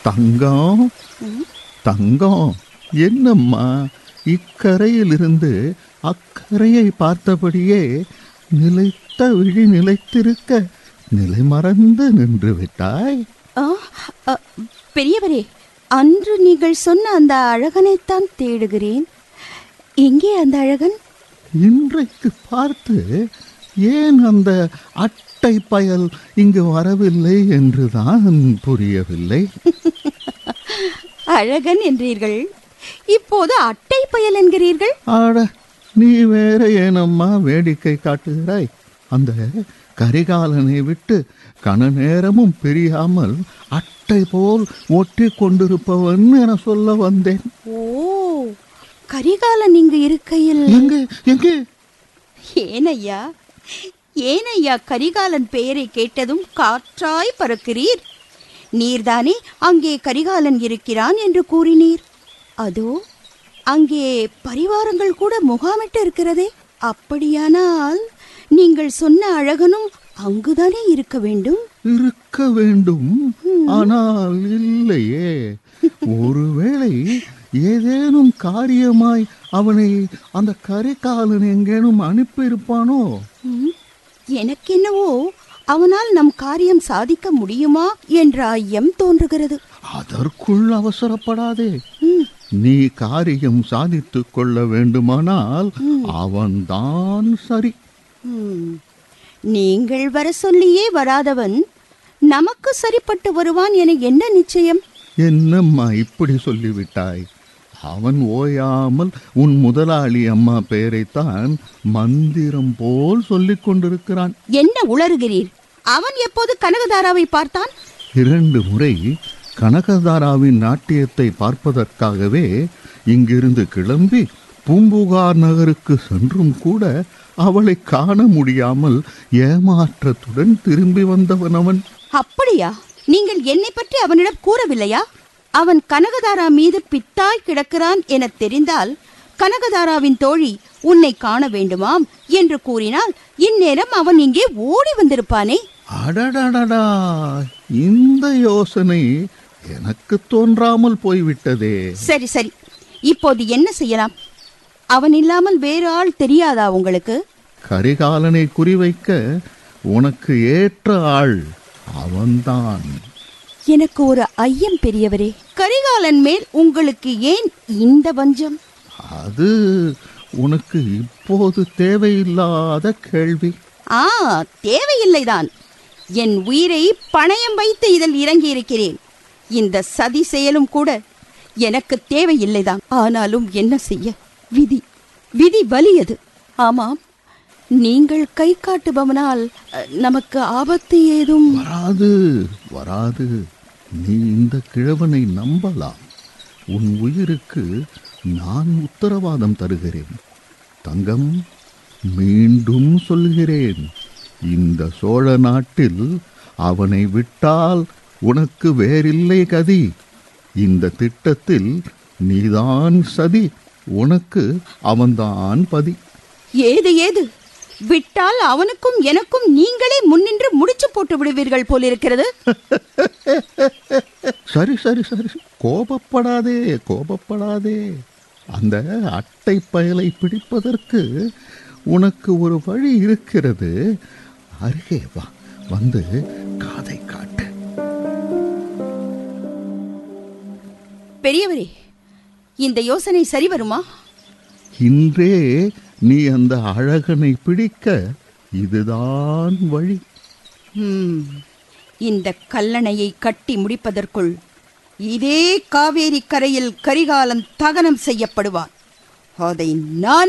தங்கம் ம், தங்கம் என்னம்மா இக்கரையிலிருந்து அக்கரையை பார்த்தபடியே நிலைத்த விழி நிலைத்திருக்க நிலை மறந்து நின்று விட்டாய் ஆ, அ, பெரியவரே அன்று நீங்கள் சொன்ன அந்த அழகனைத்தான் தேடுகிறேன் எங்கே அந்த அழகன் இன்றைக்கு பார்த்து ஏன் அந்த அட்டை பயல் இங்கு வரவில்லை என்றுதான் புரியவில்லை அழகன் என்றீர்கள் இப்போது அட்டை பயல் என்கிறீர்கள் ஆட நீ வேற ஏனம்மா வேடிக்கை காட்டுகிறாய் அந்த கரிகாலனை விட்டு கன நேரமும் பிரியாமல் அட்டை போல் ஒட்டி கொண்டிருப்பவன் என சொல்ல வந்தேன் ஓ கரிகாலன் இங்கு இருக்கையில் எங்கே எங்கே ஏனையா ஏனையா கரிகாலன் பெயரை கேட்டதும் காற்றாய் பறக்கிறீர் நீர்தானே அங்கே கரிகாலன் இருக்கிறான் என்று கூறினீர் அதோ அங்கே பரிவாரங்கள் கூட முகாமிட்டு இருக்கிறதே அப்படியானால் நீங்கள் சொன்ன அழகனும் அங்குதானே இருக்க வேண்டும் இருக்க வேண்டும் ஆனால் இல்லையே ஒருவேளை ஏதேனும் காரியமாய் அவனை அந்த கரிகாலன் எங்கேனும் அனுப்பியிருப்பானோ ம், எனக்கென்னவோ அவனால் நம் காரியம் சாதிக்க முடியுமா என்ற ஐயம் தோன்றுகிறது அதற்குள் அவசரப்படாதே ம், நீ காரியம் சாதித்துக் கொள்ள வேண்டுமானால் அவன்தான் சரி ம். நீங்கள் வர சொல்லியே வராதவன் நமக்கு சரிப்பட்டு வருவான் என என்ன நிச்சயம் என்னம்மா இப்படி சொல்லிவிட்டாய் அவன் ஓயாமல் உன் முதலாளி அம்மா பெயரைத்தான் மந்திரம் போல் சொல்லிக் கொண்டிருக்கிறான் என்ன உளறுகிறீர் அவன் எப்போது கனகதாராவை பார்த்தான் இரண்டு முறை கனகதாராவின் நாட்டியத்தை பார்ப்பதற்காகவே இங்கிருந்து கிளம்பி பூம்புகார் நகருக்கு சென்றும் கூட அவளை காண முடியாமல் ஏமாற்றத்துடன் திரும்பி வந்தவன் அவன் அப்படியா நீங்கள் என்னை பற்றி அவனிடம் கூறவில்லையா அவன் கனகதாரா மீது பித்தாய் கிடக்கிறான் என தெரிந்தால் கனகதாராவின் தோழி உன்னை காண வேண்டுமாம் என்று கூறினால் இந்நேரம் அவன் இங்கே ஓடி வந்திருப்பானே அடடடடா இந்த யோசனை எனக்கு தோன்றாமல் போய்விட்டதே சரி சரி இப்போது என்ன செய்யலாம் அவன் இல்லாமல் வேறு ஆள் தெரியாதா உங்களுக்கு கரிகாலனை குறிவைக்க உனக்கு ஏற்ற ஆள் அவன்தான் எனக்கு ஒரு ஐயம் பெரியவரே கரிகாலன் மேல் உங்களுக்கு ஏன் இந்த வஞ்சம் அது உனக்கு இப்போது தேவையில்லாத கேள்வி ஆ தேவையில்லைதான் என் உயிரை பணயம் வைத்து இதில் இறங்கி இருக்கிறேன் இந்த சதி செயலும் கூட எனக்கு தேவையில்லைதான் ஆனாலும் என்ன செய்ய விதி விதி வலியது ஆமாம் நீங்கள் கை காட்டுபவனால் அ, நமக்கு ஆபத்து ஏதும் வராது வராது நீ இந்த கிழவனை நம்பலாம் உன் உயிருக்கு நான் உத்தரவாதம் தருகிறேன் தங்கம் மீண்டும் சொல்கிறேன் இந்த சோழ நாட்டில் அவனை விட்டால் உனக்கு வேறில்லை கதி இந்த திட்டத்தில் நீதான் சதி உனக்கு அவன்தான் பதி ஏது ஏது விட்டால் அவனுக்கும் எனக்கும் நீங்களே முன்னின்று முடிச்சு போட்டு விடுவீர்கள் போலிருக்கிறது சரி சரி சரி கோபப்படாதே கோபப்படாதே அந்த அட்டை பயலை பிடிப்பதற்கு உனக்கு ஒரு வழி இருக்கிறது அருகே வா வந்து காதை காட்டு பெரியவரே இந்த யோசனை சரி வருமா இன்றே நீ அந்த அழகனை பிடிக்க இதுதான் வழி ஹம், இந்த கல்லணையை கட்டி முடிப்பதற்குள் இதே காவேரி கரையில் கரிகாலன் தகனம் செய்யப்படுவான் அதை நான்